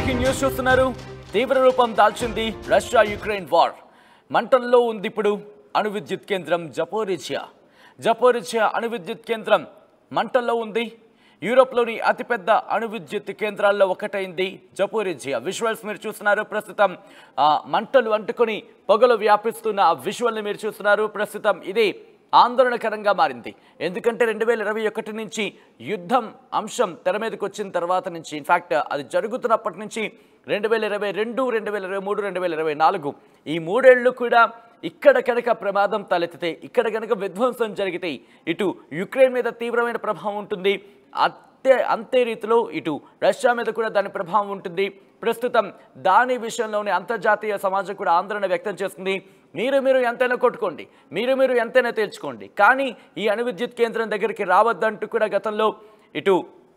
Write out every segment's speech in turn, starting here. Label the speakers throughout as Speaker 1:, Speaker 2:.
Speaker 1: Breaking news చూస్తున్నారు తీవ్ర రూపం దాల్చింది రష్యా యుక్రెయిన్ వార్ మంటల్లో ఉంది ఇప్పుడు అణు విద్యుత్ కేంద్రం జపోరిజియా జపోరిజియా అణు విద్యుత్ కేంద్రం మంటల్లో ఉంది యూరోప్లోని అతిపెద్ద అణు విద్యుత్ కేంద్రాల్లో ఒకటైంది జపోరిజియా విజువల్స్ మీరు చూస్తున్నారు ప్రస్తుతం ఆ, మంటలు అంటుకొని పొగలు వ్యాపిస్తున్న ఆ విజువల్ని మీరు చూస్తున్నారు ప్రస్తుతం ఇది ఆందోళనకరంగా మారింది ఎందుకంటే రెండు వేల ఇరవై ఒకటి నుంచి యుద్ధం అంశం తెర మీదకి వచ్చిన తర్వాత నుంచి ఇన్ఫాక్ట్ అది జరుగుతున్నప్పటి నుంచి రెండు వేల ఇరవై రెండు రెండు వేల ఇరవై మూడు రెండు వేల ఇరవై నాలుగు ఈ మూడేళ్లు కూడా ఇక్కడ కనుక ప్రమాదం తలెత్తితే ఇక్కడ కనుక విధ్వంసం జరిగితే ఇటు యుక్రెయిన్ మీద తీవ్రమైన ప్రభావం ఉంటుంది అంతే అంతే రీతిలో ఇటు రష్యా మీద కూడా దాని ప్రభావం ఉంటుంది ప్రస్తుతం దాని విషయంలోనే అంతర్జాతీయ సమాజం కూడా ఆందోళన వ్యక్తం చేస్తుంది మీరు మీరు ఎంతైనా కొట్టుకోండి మీరు మీరు ఎంతైనా తేల్చుకోండి కానీ ఈ అణు విద్యుత్ కేంద్రం దగ్గరికి రావద్దంటూ కూడా గతంలో ఇటు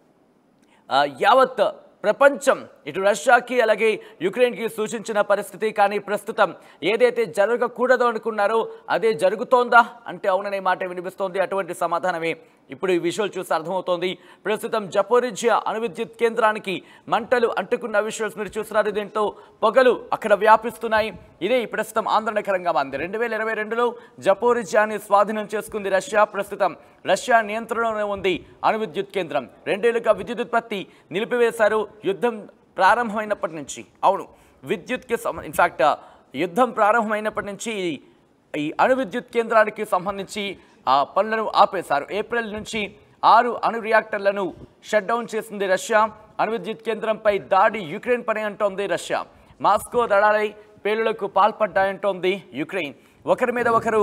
Speaker 1: ఆ, యావత్ ప్రపంచం ఇటు రష్యాకి అలాగే యుక్రెయిన్కి సూచించిన పరిస్థితి కానీ ప్రస్తుతం ఏదైతే జరగకూడదు అనుకున్నారో అదే జరుగుతోందా అంటే అవుననే మాట వినిపిస్తోంది అటువంటి సమాధానమే ఇప్పుడు ఈ విజువల్ చూస్తే అర్థమవుతోంది ప్రస్తుతం జపోరిజియా అణు విద్యుత్ కేంద్రానికి మంటలు అంటుకున్న విజువల్స్ మీరు చూస్తున్నారు దీంతో పొగలు అక్కడ వ్యాపిస్తున్నాయి ఇదే ఈ ప్రస్తుతం ఆందోళనకరంగా మారింది రెండు వేల ఇరవై రెండులో జపోరిజియాని స్వాధీనం చేసుకుంది రష్యా ప్రస్తుతం రష్యా నియంత్రణలోనే ఉంది అణు విద్యుత్ కేంద్రం రెండేళ్లుగా విద్యుత్ ఉత్పత్తి నిలిపివేశారు యుద్ధం ప్రారంభమైనప్పటి నుంచి అవును విద్యుత్కి సంబ ఇన్ఫాక్ట్ యుద్ధం ప్రారంభమైనప్పటి నుంచి ఈ- ఈ అణు విద్యుత్ కేంద్రానికి సంబంధించి ఆ పనులను ఆపేశారు ఏప్రిల్ నుంచి ఆరు అణు రియాక్టర్లను షట్ డౌన్ చేసింది రష్యా అణు విద్యుత్ కేంద్రంపై దాడి యుక్రెయిన్ పని అంటోంది రష్యా మాస్కో దళాలై పేలులకు పాల్పడ్డాయంటోంది యుక్రెయిన్ ఒకరి మీద ఒకరు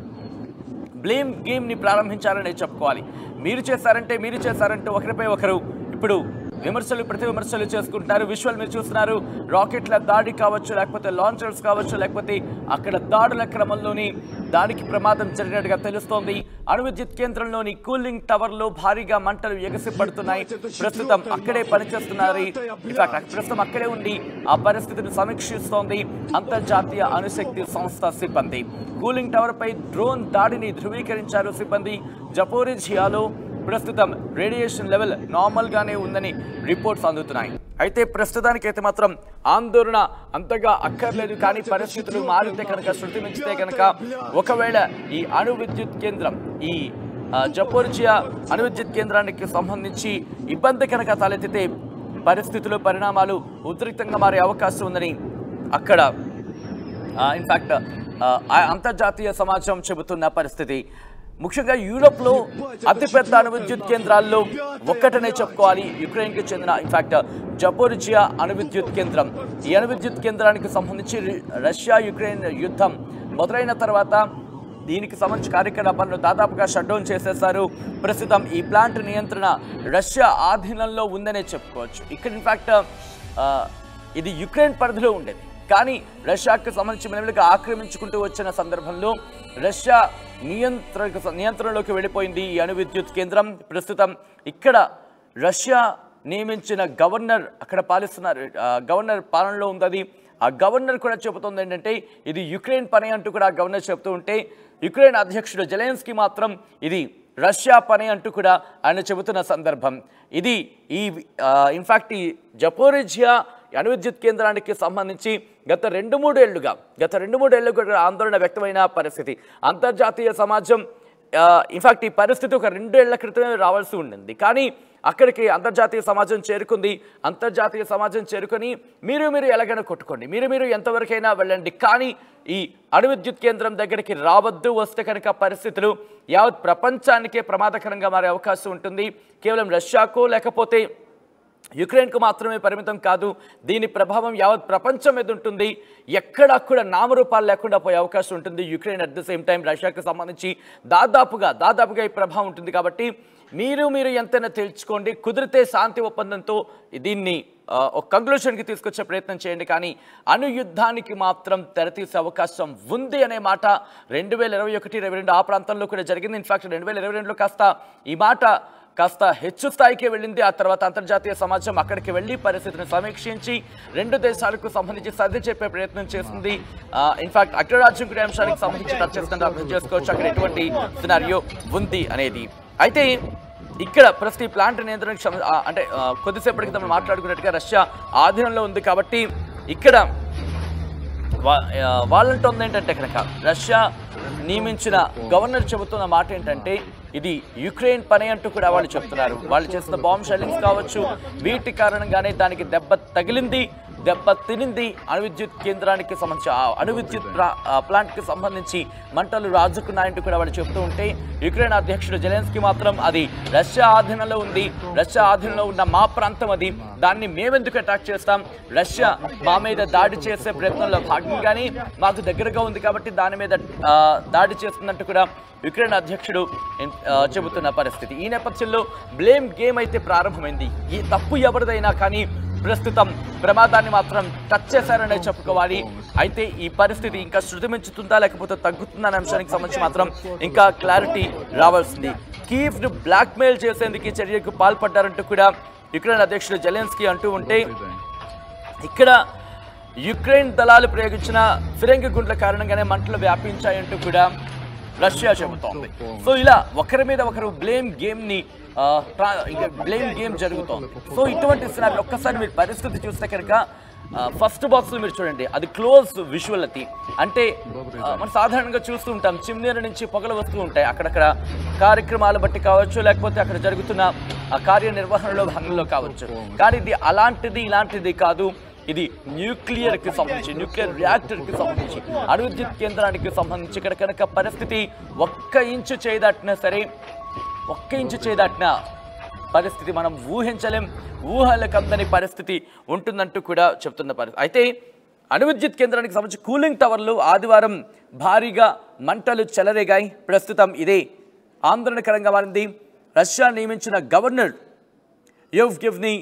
Speaker 1: బ్లేమ్ గేమ్ని ప్రారంభించారని చెప్పుకోవాలి మీరు చేశారంటే మీరు చేశారంటే ఒకరిపై ఒకరు ఇప్పుడు విమర్శలు ప్రతి విమర్శలు చేసుకుంటున్నారు విజువల్ మీరు చూస్తున్నారు రాకెట్ల దాడి కావచ్చు లేకపోతే లాంచర్స్ కావచ్చు లేకపోతే అక్కడ దాడుల క్రమంలోని దానికి ప్రమాదం జరిగినట్టుగా తెలుస్తోంది అణు విద్యుత్ కేంద్రంలోని కూలింగ్ టవర్లో భారీగా మంటలు ఎగసిపడుతున్నాయి ప్రస్తుతం అక్కడే పనిచేస్తున్నారు ఇన్ఫాక్ట్ ప్రస్తుతం అక్కడే ఉండి ఆ పరిస్థితిని సమీక్షిస్తోంది అంతర్జాతీయ అణుశక్తి సంస్థ సిబ్బంది కూలింగ్ టవర్ పై డ్రోన్ దాడిని ధృవీకరించారు సిబ్బంది జపోరిజియాలో ప్రస్తుతం రేడియేషన్ లెవెల్ నార్మల్ గానే ఉందని రిపోర్ట్స్ అందుతున్నాయి అయితే ప్రస్తుతానికి అయితే మాత్రం ఆందోళన అంతగా అక్కర్లేదు కానీ పరిస్థితులు మారితే కనుక శృతి మించితే కనుక ఒకవేళ ఈ అణు విద్యుత్ కేంద్రం ఈ ఆ, జపోర్జియా అణు విద్యుత్ కేంద్రానికి సంబంధించి ఇబ్బంది కనుక తలెత్తితే పరిస్థితులు పరిణామాలు ఉద్రిక్తంగా మారే అవకాశం ఉందని అక్కడ ఇన్ఫాక్ట్ అంతర్జాతీయ సమాజం చెబుతున్న పరిస్థితి ముఖ్యంగా యూరోప్లో అతిపెద్ద అణు విద్యుత్ కేంద్రాల్లో ఒక్కటనే చెప్పుకోవాలి యుక్రెయిన్కి చెందిన ఇన్ఫాక్ట్ జపోరిజియా అణు విద్యుత్ కేంద్రం ఈ అణు విద్యుత్ కేంద్రానికి సంబంధించి రి- రష్యా యుక్రెయిన్ యుద్ధం మొదలైన తర్వాత దీనికి సంబంధించి కార్యకలాపాలను దాదాపుగా షట్ డౌన్ చేసేశారు ప్రస్తుతం ఈ ప్లాంట్ నియంత్రణ రష్యా ఆధీనంలో ఉందనే చెప్పుకోవచ్చు ఇక్కడ ఇన్ఫాక్ట్ ఇది యుక్రెయిన్ పరిధిలో ఉండేది కానీ రష్యాకు సంబంధించి మెల్లమెల్లగా ఆక్రమించుకుంటూ వచ్చిన సందర్భంలో రష్యా నియంత్రణ నియంత్రణలోకి వెళ్ళిపోయింది ఈ అణు విద్యుత్ కేంద్రం ప్రస్తుతం ఇక్కడ రష్యా నియమించిన గవర్నర్ అక్కడ పాలిస్తున్నారు ఆ, గవర్నర్ పాలనలో ఉంది అది ఆ గవర్నర్ కూడా చెబుతోంది ఏంటంటే ఇది యుక్రెయిన్ పని అంటూ కూడా ఆ గవర్నర్ చెబుతూ ఉంటే యుక్రెయిన్ అధ్యక్షుడు జెలెన్స్కీ మాత్రం ఇది రష్యా పని అంటూ కూడా ఆయన చెబుతున్న సందర్భం ఇది ఈ ఇన్ఫాక్ట్ ఈ జపోరిజియా అణు విద్యుత్ కేంద్రానికి సంబంధించి గత రెండు మూడేళ్లుగా గత రెండు మూడేళ్లుగా కూడా ఆందోళన వ్యక్తమైన పరిస్థితి అంతర్జాతీయ సమాజం ఇన్ఫాక్ట్ ఈ పరిస్థితి ఒక రెండేళ్ల క్రితమే రావాల్సి ఉండింది కానీ అక్కడికి అంతర్జాతీయ సమాజం చేరుకుంది అంతర్జాతీయ సమాజం చేరుకొని మీరు మీరు ఎలాగైనా కొట్టుకోండి మీరు మీరు ఎంతవరకైనా వెళ్ళండి కానీ ఈ అణు విద్యుత్ కేంద్రం దగ్గరికి రావద్దు వస్తే కనుక పరిస్థితులు యావత్ ప్రపంచానికే ప్రమాదకరంగా మారే అవకాశం ఉంటుంది కేవలం రష్యాకో లేకపోతే యుక్రెయిన్కు మాత్రమే పరిమితం కాదు దీని ప్రభావం యావత్ ప్రపంచం మీద ఉంటుంది ఎక్కడా కూడా నామరూపాలు లేకుండా పోయే అవకాశం ఉంటుంది Ukraine at the same time రష్యాకి సంబంధించి దాదాపుగా దాదాపుగా ఈ ప్రభావం ఉంటుంది కాబట్టి మీరు మీరు ఎంతైనా తెలుసుకోండి కుదిరితే శాంతి ఒప్పందంతో దీన్ని ఆ, ఒక కంక్లూషన్కి తీసుకొచ్చే ప్రయత్నం చేయండి కానీ అణు యుద్ధానికి మాత్రం తెరతీసే అవకాశం ఉంది అనే మాట రెండు వేల ఇరవై ఒకటి ఇరవై రెండు ఆ ప్రాంతంలో కూడా జరిగింది ఇన్ఫాక్ట్ రెండు వేల ఇరవై రెండులో కాస్త ఈ మాట కాస్త హెచ్చు స్థాయికి వెళ్ళింది ఆ తర్వాత అంతర్జాతీయ సమాజం అక్కడికి వెళ్ళి పరిస్థితిని సమీక్షించి రెండు దేశాలకు సంబంధించి సర్ది చెప్పే ప్రయత్నం చేస్తుంది ఇన్ఫాక్ట్ అగ్రరాజ్యం కూడా అంశానికి సంబంధించి టచ్ చేస్తుంటే అర్థం చేసుకోవచ్చు అక్కడ ఎటువంటి సినారియో ఉంది అనేది అయితే ఇక్కడ ప్రస్తుతం ఈ ప్లాంట్ నియంత్రణకు సంబంధ- ఆ, అంటే ఆ, కొద్దిసేపటి క్రితం మనం మాట్లాడుకున్నట్టుగా రష్యా ఆధీనంలో ఉంది కాబట్టి ఇక్కడ వా- ఆ, వాళ్ళంటోంది ఏంటంటే కనుక రష్యా నియమించిన గవర్నర్ చెబుతున్న మాట ఏంటంటే ఇది యుక్రెయిన్ పని అంటూ కూడా వాళ్ళు చెప్తున్నారు వాళ్ళు చేసిన బాంబ్ షెల్లింగ్స్ కావచ్చు వీటి కారణంగానే దానికి దెబ్బ తగిలింది దెబ్బ తినింది అణువిద్యుత్ కేంద్రానికి సంబంధించి ఆ అణువిద్యుత్ ప్లా- ఆ ప్లాంట్కి సంబంధించి మంటలు రాజుకున్నాయంటూ కూడా వాళ్ళు చెప్తూ ఉంటే యుక్రెయిన్ అధ్యక్షుడు జెలెన్స్కీ మాత్రం అది రష్యా ఆధీనంలో ఉంది రష్యా ఆధీనంలో ఉన్న మా ప్రాంతం అది దాన్ని మేమెందుకు అటాక్ చేస్తాం రష్యా మా మీద దాడి చేసే ప్రయత్నంలో భాగంగానే మాకు దగ్గరగా ఉంది కాబట్టి దాని మీద ఆ, దాడి చేస్తున్నట్టు కూడా యుక్రెయిన్ అధ్యక్షుడు ఇన్- ఆ, చెబుతున్న పరిస్థితి ఈ నేపథ్యంలో బ్లేమ్ గేమ్ అయితే ప్రారంభమైంది ఈ తప్పు ఎవరిదైనా కానీ ప్రస్తుతం ప్రమాదాన్ని మాత్రం టచ్ చేశారనే చెప్పుకోవాలి అయితే ఈ పరిస్థితి ఇంకా శృతి మించుతుందా లేకపోతే తగ్గుతుందా అనే అంశానికి సంబంధించి మాత్రం ఇంకా క్లారిటీ రావాల్సింది కీవ్ ను బ్లాక్మెయిల్ చేసేందుకు ఈ చర్యకు పాల్పడ్డారంటూ కూడా యుక్రెయిన్ అధ్యక్షుడు జెలెన్స్కీ అంటూ ఉంటే ఇక్కడ యుక్రెయిన్ దళాలు ప్రయోగించిన ఫిరంగి గుండ్ల కారణంగానే మంటలు వ్యాపించాయంటూ కూడా రష్యా చెబుతోంది సో ఇలా ఒకరి మీద ఒకరు బ్లేమ్ గేమ్ ని ఆ, ట్రా- ఇంకా బ్లేమ్ గేమ్ జరుగుతోంది సో ఇటువంటి సినారీ ఒక్కసారి మీరు పరిస్థితి చూస్తే కనుక ఫస్ట్ బాక్స్ మీరు చూడండి అది క్లోజ్ విజువల్ అది అంటే ఆ, మనం సాధారణంగా చూస్తూ ఉంటాం చిమ్నీల నుంచి పొగలు వస్తూ ఉంటాయి అక్కడక్కడ కార్యక్రమాలు బట్టి కావచ్చు లేకపోతే అక్కడ జరుగుతున్న ఆ కార్యనిర్వహణలో భాగంలో కావచ్చు కానీ ఇది అలాంటిది ఇలాంటిది కాదు ఇది న్యూక్లియర్ కి సంబంధించి న్యూక్లియర్ రియాక్టర్ కి సంబంధించి అణువిద్యుత్ కేంద్రానికి సంబంధించి ఇక్కడ కనుక పరిస్థితి ఒక్క ఇంచు చేయదాటినా సరే ఒక్క ఇంచు చేయదాటిన పరిస్థితి మనం ఊహించలేం ఊహలకు అందని పరిస్థితి ఉంటుందంటూ కూడా చెప్తున్న పరిస్థితి అయితే అణువిద్యుత్ కేంద్రానికి సంబంధించి కూలింగ్ టవర్లు ఆదివారం భారీగా మంటలు చెలరేగాయి ప్రస్తుతం ఇదే ఆందోళనకరంగా మారింది రష్యా నియమించిన గవర్నర్ యోవ్ గివ్ని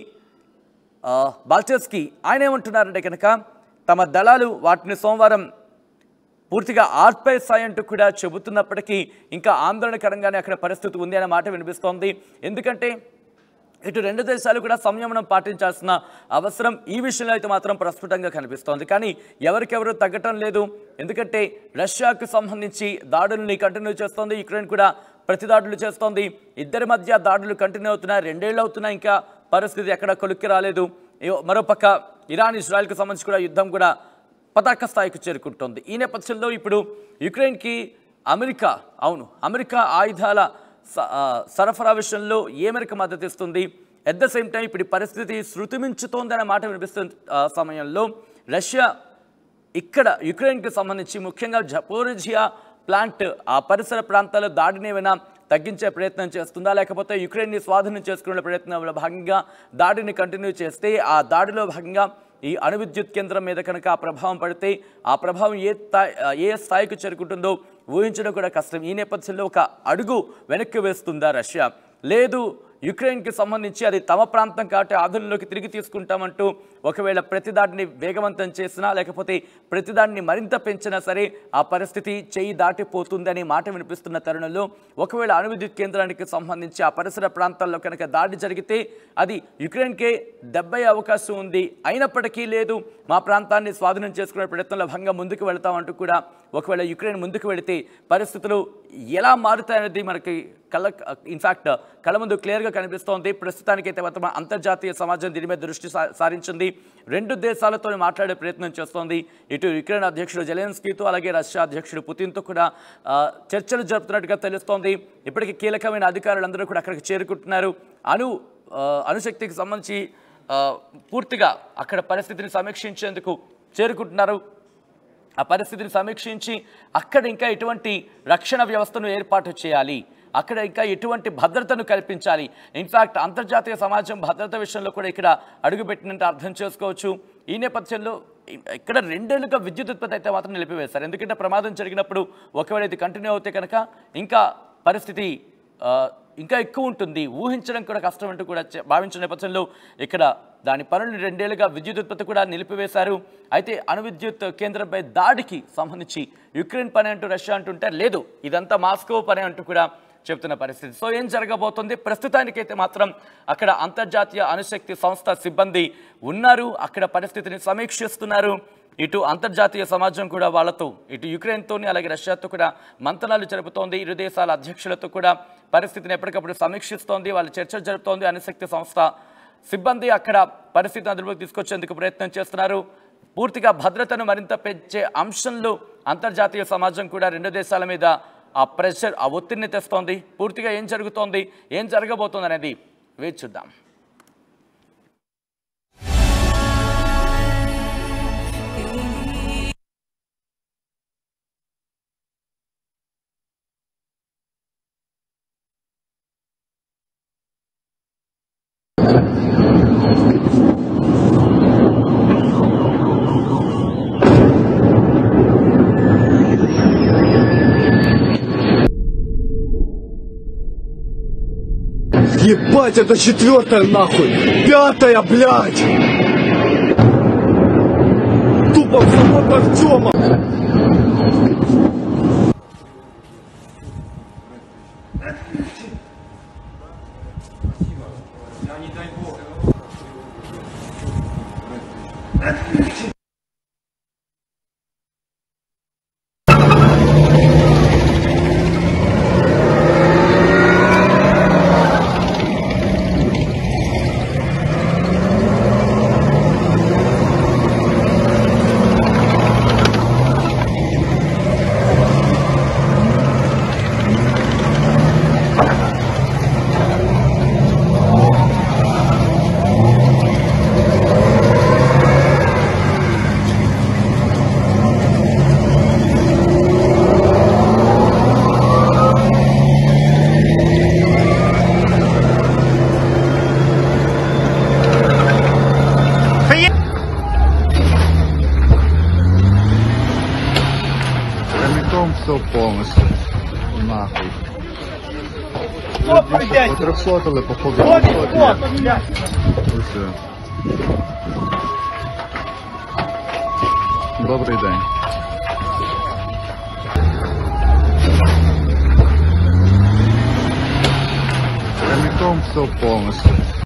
Speaker 1: బాల్చెస్కి ఆయన ఏమంటున్నారంటే కనుక తమ దళాలు వాటిని సోమవారం పూర్తిగా ఆర్పేస్తాయి అంటూ కూడా చెబుతున్నప్పటికీ ఇంకా ఆందోళనకరంగానే అక్కడ పరిస్థితి ఉంది అనే మాట వినిపిస్తోంది ఎందుకంటే ఇటు రెండు దేశాలు కూడా సంయమనం పాటించాల్సిన అవసరం ఈ విషయంలో అయితే మాత్రం ప్రస్ఫుటంగా కనిపిస్తోంది కానీ ఎవరికెవరు తగ్గటం లేదు ఎందుకంటే రష్యాకు సంబంధించి దాడుల్ని కంటిన్యూ చేస్తోంది యుక్రెయిన్ కూడా ప్రతి దాడులు చేస్తోంది ఇద్దరి మధ్య దాడులు కంటిన్యూ అవుతున్నాయి రెండేళ్ళు అవుతున్నా ఇంకా పరిస్థితి ఎక్కడ కొలుక్కి రాలేదు ఇగో మరోపక్క ఇరాన్ ఇజ్రాయెల్కి సంబంధించి కూడా యుద్ధం కూడా పతాక స్థాయికి చేరుకుంటోంది ఈ నేపథ్యంలో ఇప్పుడు యుక్రెయిన్కి అమెరికా అవును అమెరికా ఆయుధాల స- ఆ, సరఫరా విషయంలో ఏ మేరకు మద్దతు ఇస్తుంది ఎట్ ద సేమ్ టైం ఇప్పుడు ఈ పరిస్థితి శృతిమించుతోందనే మాట వినిపిస్తున్న ఆ, సమయంలో రష్యా ఇక్కడ యుక్రెయిన్కి సంబంధించి ముఖ్యంగా జపోరిజియా ప్లాంట్ ఆ పరిసర ప్రాంతాల్లో దాడిని ఏమైనా తగ్గించే ప్రయత్నం చేస్తుందా లేకపోతే యుక్రెయిన్ని స్వాధీనం చేసుకునే ప్రయత్నంలో భాగంగా దాడిని కంటిన్యూ చేస్తే ఆ దాడిలో భాగంగా ఈ అణు విద్యుత్ కేంద్రం మీద కనుక ఆ ప్రభావం పడితే ఆ ప్రభావం ఏ స్థాయి ఏ స్థాయికి చేరుకుంటుందో ఊహించడం కూడా కష్టం ఈ నేపథ్యంలో ఒక అడుగు వెనక్కి వేస్తుందా రష్యా లేదు యుక్రెయిన్కి సంబంధించి అది తమ ప్రాంతం కాబట్టి ఆధునంలోకి తిరిగి తీసుకుంటామంటూ ఒకవేళ ప్రతిదాడిని వేగవంతం చేసినా లేకపోతే ప్రతిదాడిని మరింత పెంచినా సరే ఆ పరిస్థితి చేయి దాటిపోతుందనే మాట వినిపిస్తున్న తరుణంలో ఒకవేళ అణు విద్యుత్ కేంద్రానికి సంబంధించి ఆ పరిసర ప్రాంతాల్లో కనుక దాడి జరిగితే అది యుక్రెయిన్కే దెబ్బయ్యే అవకాశం ఉంది అయినప్పటికీ లేదు మా ప్రాంతాన్ని స్వాధీనం చేసుకునే ప్రయత్నంలో భంగం ముందుకు వెళతామంటూ కూడా ఒకవేళ యుక్రెయిన్ ముందుకు వెళితే పరిస్థితులు ఎలా మారుతాయనేది మనకి కళ్ళ ఇన్ఫాక్ట్ కళ్ళ ముందు క్లియర్గా కనిపిస్తోంది ప్రస్తుతానికైతే మాత్రం అంతర్జాతీయ సమాజం దీని మీద దృష్టి సా- సారించింది రెండు దేశాలతో మాట్లాడే ప్రయత్నం చేస్తోంది ఇటు యుక్రెయిన్ అధ్యక్షుడు జెలెన్స్కీతో అలాగే రష్యా అధ్యక్షుడు పుతిన్తో కూడా ఆ, చర్చలు జరుపుతున్నట్టుగా తెలుస్తోంది ఇప్పటికీ కీలకమైన అధికారులందరూ కూడా అక్కడికి చేరుకుంటున్నారు అణు ఆ, అణుశక్తికి సంబంధించి ఆ, పూర్తిగా అక్కడ పరిస్థితిని సమీక్షించేందుకు చేరుకుంటున్నారు ఆ పరిస్థితిని సమీక్షించి అక్కడ ఇంకా ఎటువంటి రక్షణ వ్యవస్థను ఏర్పాటు చేయాలి అక్కడ ఇంకా ఎటువంటి భద్రతను కల్పించాలి ఇన్ఫాక్ట్ అంతర్జాతీయ సమాజం భద్రత విషయంలో కూడా ఇక్కడ అడుగుపెట్టినట్టు అర్థం చేసుకోవచ్చు ఈ నేపథ్యంలో ఇ- ఇక్కడ రెండేళ్లుగా విద్యుత్ ఉత్పత్తి అయితే మాత్రం నిలిపివేశారు ఎందుకంటే ప్రమాదం జరిగినప్పుడు ఒకవేళ ఇది కంటిన్యూ అవుతే కనుక ఇంకా పరిస్థితి ఆ, ఇంకా ఎక్కువ ఉంటుంది ఊహించడం కూడా కష్టం అంటూ కూడా చె- భావించిన నేపథ్యంలో ఇక్కడ దాని పనులు రెండేళ్లుగా విద్యుత్ ఉత్పత్తి కూడా నిలిపివేశారు అయితే అణు విద్యుత్ కేంద్రంపై దాడికి సంబంధించి యుక్రెయిన్ పని అంటూ రష్యా అంటుంటే లేదు ఇదంతా మాస్కో పని అంటూ కూడా చెప్తున్న పరిస్థితి సో ఏం జరగబోతుంది ప్రస్తుతానికైతే మాత్రం అక్కడ అంతర్జాతీయ అణుశక్తి సంస్థ సిబ్బంది ఉన్నారు అక్కడ పరిస్థితిని సమీక్షిస్తున్నారు ఇటు అంతర్జాతీయ సమాజం కూడా వాళ్ళతో ఇటు యుక్రెయిన్తోని అలాగే రష్యాతో కూడా మంతనాలు జరుపుతోంది ఇరు దేశాల అధ్యక్షులతో కూడా పరిస్థితిని ఎప్పటికప్పుడు సమీక్షిస్తోంది వాళ్ళు చర్చలు జరుపుతోంది అణుశక్తి సంస్థ సిబ్బంది అక్కడ పరిస్థితిని అదుపులోకి తీసుకొచ్చేందుకు ప్రయత్నం చేస్తున్నారు పూర్తిగా భద్రతను మరింత పెంచే అంశంలో అంతర్జాతీయ సమాజం కూడా రెండు దేశాల మీద ఆ ప్రెషర్ ఆ ఒత్తిడిని తెస్తోంది పూర్తిగా ఏం జరుగుతోంది ఏం జరగబోతోంది అనేది వేచి చూద్దాం
Speaker 2: Ебать, это четвертая нахуй! Пятая, блядь! Тупо в завод Артема!
Speaker 3: Прямиком все повністю. Нахуй. Потрехсотили, походу. сотні. Усе. Добрий день. Прямиком все повністю.